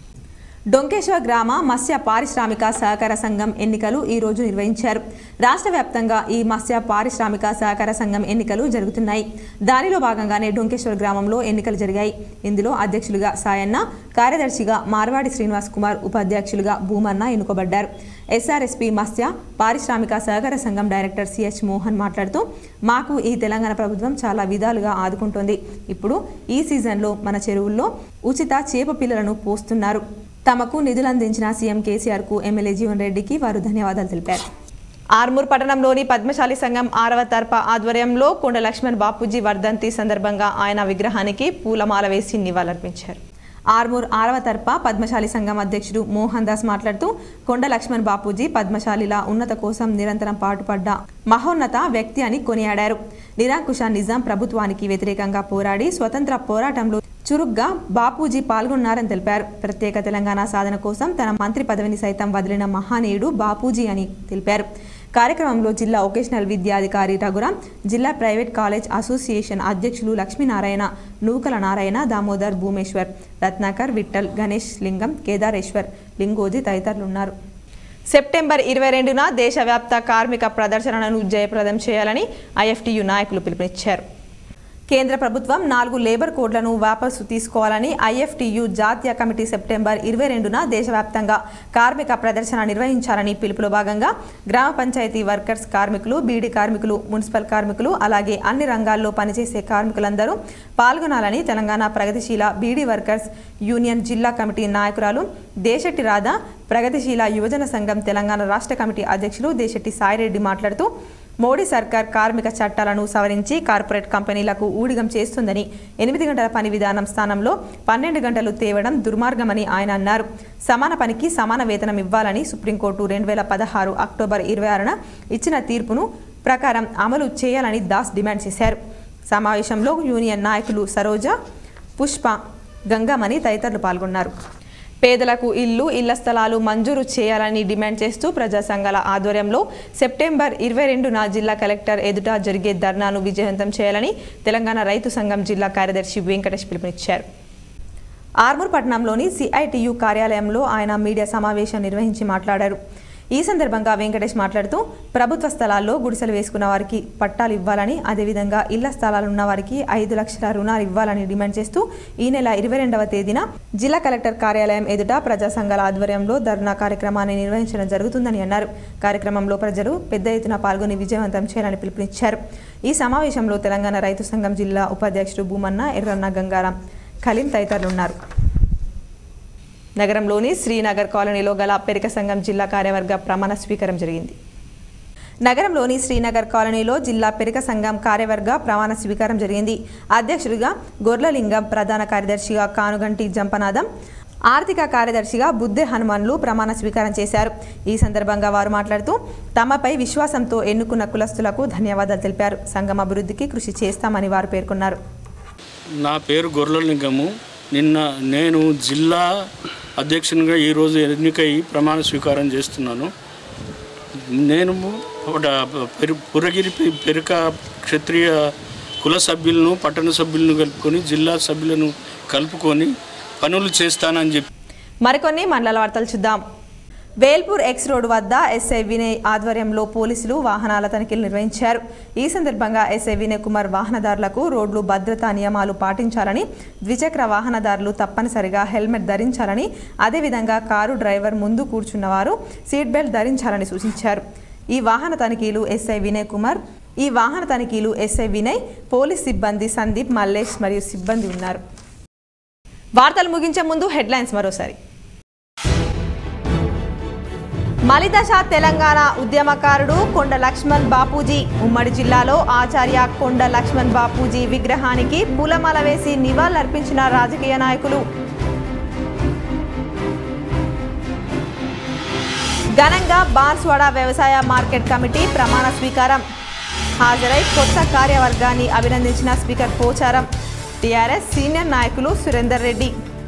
డొంకేశ్వర్ గ్రామ మత్స్య పారిశ్రామిక సహకార సంఘం ఎన్నికలు ఈ రోజు నిర్వహించారు రాష్ట్ర వ్యాప్తంగా ఈ మత్స్య పారిశ్రామిక సహకార సంఘం ఎన్నికలు జరుగుతున్నాయి దానిలో భాగంగానే డొంకేశ్వర్ గ్రామంలో ఎన్నికలు జరిగాయి ఇందులో అధ్యక్షులుగా సాయన్న కార్యదర్శిగా మార్వాడి శ్రీనివాస్ కుమార్ ఉపాధ్యక్షులుగా భూమన్న ఎన్నుకోబడ్డారు ఎస్ఆర్ఎస్పీ మత్స్య పారిశ్రామిక సహకార సంఘం డైరెక్టర్ సిహెచ్ మోహన్ మాట్లాడుతూ మాకు ఈ తెలంగాణ ప్రభుత్వం చాలా విధాలుగా ఆదుకుంటోంది ఇప్పుడు ఈ సీజన్లో మన చెరువుల్లో ఉచిత చేప పిల్లలను పోస్తున్నారు తమకు నిధులందించిన సీఎం కేసీఆర్కు ఎమ్మెల్యే జీవన్ రెడ్డికి వారు ధన్యవాదాలు తెలిపారు ఆర్మూర్ పట్టణంలోని పద్మశాలి సంఘం ఆరవ తరప ఆధ్వర్యంలో కొండ లక్ష్మణ్ బాపూజీ వర్ధంతి సందర్భంగా ఆయన విగ్రహానికి పూలమాల వేసి నివాళులర్పించారు ఆర్మూర్ ఆరవ తరప పద్మశాలి సంఘం అధ్యక్షుడు మోహన్ దాస్ మాట్లాడుతూ కొండ లక్ష్మణ్ బాపూజీ పద్మశాలిల ఉన్నత కోసం నిరంతరం పాటుపడ్డ మహోన్నత వ్యక్తి అని కొనియాడారు నిరాంకుశ నిజాం ప్రభుత్వానికి వ్యతిరేకంగా పోరాడి స్వతంత్ర పోరాటంలో చురుగ్గా బాపూజీ పాల్గొన్నారని తెలిపారు ప్రత్యేక తెలంగాణ సాధన కోసం తన మంత్రి పదవిని సైతం వదిలిన మహానీయుడు బాపూజీ అని తెలిపారు కార్యక్రమంలో జిల్లా వొకేషనల్ విద్యాధికారి రఘురాం జిల్లా ప్రైవేట్ కాలేజ్ అసోసియేషన్ అధ్యక్షులు లక్ష్మీనారాయణ నూకల నారాయణ దామోదర్ భూమేశ్వర్ రత్నాకర్ విఠల్ గణేష్ లింగం కేదారేశ్వర్ లింగోజీ తదితరులున్నారు సెప్టెంబర్ ఇరవై రెండున దేశవ్యాప్త కార్మిక ప్రదర్శనలను జయప్రదం చేయాలని ఐఎఫ్టియు నాయకులు పిలుపునిచ్చారు కేంద్ర ప్రభుత్వం నాలుగు లేబర్ కోడ్లను వాపసు తీసుకోవాలని ఐఎఫ్టియు జాతీయ కమిటీ సెప్టెంబర్ ఇరవై రెండున దేశవ్యాప్తంగా కార్మిక ప్రదర్శన నిర్వహించాలని పిలుపులో భాగంగా గ్రామ పంచాయతీ వర్కర్స్ కార్మికులు బీడీ కార్మికులు మున్సిపల్ కార్మికులు అలాగే అన్ని రంగాల్లో పనిచేసే కార్మికులందరూ పాల్గొనాలని తెలంగాణ ప్రగతిశీల బీడీ వర్కర్స్ యూనియన్ జిల్లా కమిటీ నాయకురాలు దేశెట్టి రాధా ప్రగతిశీల యువజన సంఘం తెలంగాణ రాష్ట్ర కమిటీ అధ్యక్షులు దేశెట్టి సాయిరెడ్డి మాట్లాడుతూ మోడీ సర్కార్ కార్మిక చట్టాలను సవరించి కార్పొరేట్ కంపెనీలకు ఊడిగం చేస్తుందని ఎనిమిది గంటల పని విధానం స్థానంలో పన్నెండు గంటలు తేవడం దుర్మార్గమని ఆయన అన్నారు సమాన పనికి సమాన వేతనం ఇవ్వాలని సుప్రీంకోర్టు రెండు వేల పదహారు అక్టోబర్ ఇరవై ఆరున ఇచ్చిన తీర్పును ప్రకారం అమలు చేయాలని దాస్ డిమాండ్ చేశారు సమావేశంలో యూనియన్ నాయకులు సరోజ పుష్ప గంగమణి తదితరులు పాల్గొన్నారు పేదలకు ఇల్లు ఇళ్ల స్థలాలు మంజూరు చేయాలని డిమాండ్ చేస్తూ ప్రజా సంఘాల ఆధ్వర్యంలో సెప్టెంబర్ ఇరవై రెండున జిల్లా కలెక్టర్ ఎదుట జరిగే ధర్నాను విజయవంతం చేయాలని తెలంగాణ రైతు సంఘం జిల్లా కార్యదర్శి వెంకటేష్ పిలుపునిచ్చారు ఆర్మూర్ పట్టణంలోని సిఐటియు కార్యాలయంలో ఆయన మీడియా సమావేశం నిర్వహించి మాట్లాడారు ఈ సందర్భంగా వెంకటేష్ మాట్లాడుతూ ప్రభుత్వ స్థలాల్లో గుడిసెలు వేసుకున్న వారికి పట్టాలు ఇవ్వాలని అదేవిధంగా ఇళ్ల స్థలాలు ఉన్న వారికి ఐదు లక్షల రుణాలు ఇవ్వాలని డిమాండ్ చేస్తూ ఈ నెల ఇరవై రెండవ తేదీన జిల్లా కలెక్టర్ కార్యాలయం ఎదుట ప్రజా సంఘాల ఆధ్వర్యంలో ధర్నా కార్యక్రమాన్ని నిర్వహించడం జరుగుతుందని అన్నారు కార్యక్రమంలో ప్రజలు పెద్ద ఎత్తున పాల్గొని విజయవంతం చేయాలని పిలుపునిచ్చారు ఈ సమావేశంలో తెలంగాణ రైతు సంఘం జిల్లా ఉపాధ్యక్షుడు భూమన్న ఎర్రన్న గంగారాం ఖలీం తదితరులున్నారు నగరంలోని శ్రీనగర్ కాలనీలో గల పెరిక సంఘం జిల్లా కార్యవర్గ ప్రమాణ స్వీకారం జరిగింది నగరంలోని శ్రీనగర్ కాలనీలో జిల్లా పెరిక సంఘం కార్యవర్గ ప్రమాణ స్వీకారం జరిగింది అధ్యక్షుడిగా గొర్లలింగం ప్రధాన కార్యదర్శిగా కానుగంటి జంపనాథం ఆర్థిక కార్యదర్శిగా బుద్ధే హనుమాన్లు ప్రమాణ స్వీకారం చేశారు ఈ సందర్భంగా వారు మాట్లాడుతూ తమపై విశ్వాసంతో ఎన్నుకున్న కులస్తులకు ధన్యవాదాలు తెలిపారు సంఘం అభివృద్ధికి కృషి చేస్తామని వారు పేర్కొన్నారు నా పేరు గొర్రెలింగము నిన్న నేను జిల్లా అధ్యక్షునిగా ఈరోజు ఎన్నికై ప్రమాణ స్వీకారం చేస్తున్నాను నేను ఒక పెరు పురగిరి పె- పెరుక క్షత్రియ కుల సభ్యులను పట్టణ సభ్యులను కలుపుకొని జిల్లా సభ్యులను కలుపుకొని పనులు చేస్తానని చెప్పి మరికొన్ని మండల వార్తలు చూద్దాం వేల్పూర్ ఎక్స్ రోడ్ వద్ద ఎస్ఐ వినయ్ ఆధ్వర్యంలో పోలీసులు వాహనాల తనిఖీలు నిర్వహించారు ఈ సందర్భంగా ఎస్ఐ వినయ్ కుమార్ వాహనదారులకు రోడ్లు భద్రతా నియమాలు పాటించాలని ద్విచక్ర వాహనదారులు తప్పనిసరిగా హెల్మెట్ ధరించాలని అదేవిధంగా కారు డ్రైవర్ ముందు కూర్చున్నవారు సీట్ బెల్ట్ ధరించాలని సూచించారు ఈ వాహన తనిఖీలు ఎస్ఐ వినయ్ కుమార్ ఈ వాహన తనిఖీలు ఎస్ఐ వినయ్ పోలీస్ సిబ్బంది సందీప్ మల్లేష్ మరియు సిబ్బంది ఉన్నారు వార్తలు ముగించే ముందు హెడ్లైన్స్ మరోసారి మలిదశ తెలంగాణ ఉద్యమకారుడు కొండ లక్ష్మణ్ బాపూజీ ఉమ్మడి జిల్లాలో ఆచార్య కొండ లక్ష్మణ్ బాపూజీ విగ్రహానికి పూలమాల వేసి నివాళులర్పించిన రాజకీయ నాయకులు ఘనంగా బాన్స్వాడ వ్యవసాయ మార్కెట్ కమిటీ ప్రమాణ స్వీకారం హాజరై కొత్త కార్యవర్గాన్ని అభినందించిన స్పీకర్ పోచారం టీఆర్ఎస్ సీనియర్ నాయకులు సురేందర్ రెడ్డి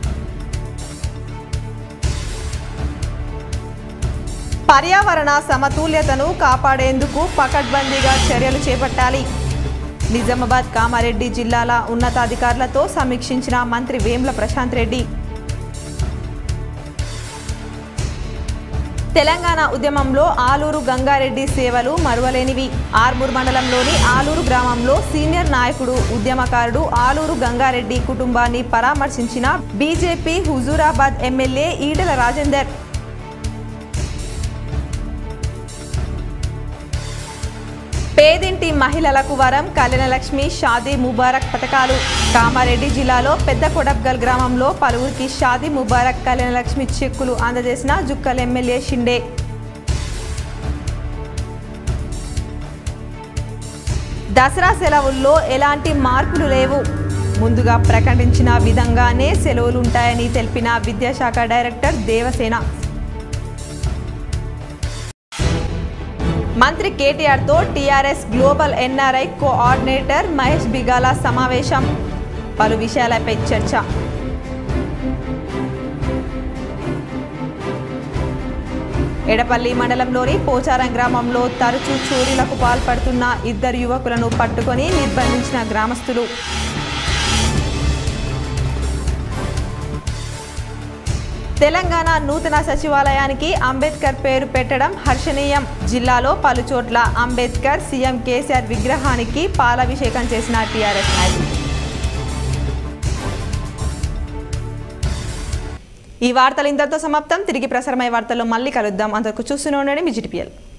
పర్యావరణ సమతుల్యతను కాపాడేందుకు పకడ్బందీగా చర్యలు చేపట్టాలి నిజామాబాద్ కామారెడ్డి జిల్లాల ఉన్నతాధికారులతో సమీక్షించిన మంత్రి వేమ్ల ప్రశాంత్ రెడ్డి తెలంగాణ ఉద్యమంలో ఆలూరు గంగారెడ్డి సేవలు మరువలేనివి ఆర్మూర్ మండలంలోని ఆలూరు గ్రామంలో సీనియర్ నాయకుడు ఉద్యమకారుడు ఆలూరు గంగారెడ్డి కుటుంబాన్ని పరామర్శించిన బీజేపీ హుజూరాబాద్ ఎమ్మెల్యే ఈటల రాజేందర్ పేదింటి మహిళలకు వరం కళ్యాణలక్ష్మి షాదీ ముబారక్ పథకాలు కామారెడ్డి జిల్లాలో పెద్ద కొడబ్గల్ గ్రామంలో పలువురికి షాదీ ముబారక్ కళ్యాణలక్ష్మి చెక్కులు అందజేసిన జుక్కల్ ఎమ్మెల్యే షిండే దసరా సెలవుల్లో ఎలాంటి మార్పులు లేవు ముందుగా ప్రకటించిన విధంగానే సెలవులుంటాయని తెలిపిన విద్యాశాఖ డైరెక్టర్ దేవసేన మంత్రి కేటీఆర్తో TRS global NRI coordinator Mahesh Bigala సమావేశం పలు విషయాలపై చర్చ ఎడపల్లి మండలంలోని పోచారం గ్రామంలో తరచూ చోరీలకు పాల్పడుతున్న ఇద్దరు యువకులను పట్టుకొని నిర్బంధించిన గ్రామస్తులు తెలంగాణ నూతన సచివాలయానికి అంబేద్కర్ పేరు పెట్టడం హర్షణీయం జిల్లాలో పలుచోట్ల అంబేద్కర్ సీఎం కేసీఆర్ విగ్రహానికి పాలాభిషేకం చేసిన టీఆర్ఎస్ నాయకులు ఈ వార్తలు ఇంతతో సమాప్తం తిరిగి ప్రసారమయ్యే వార్తల్లో మళ్ళీ కలుద్దాం అంతకు చూస్తూనే ఉండండి మీ జిటిపిఎల్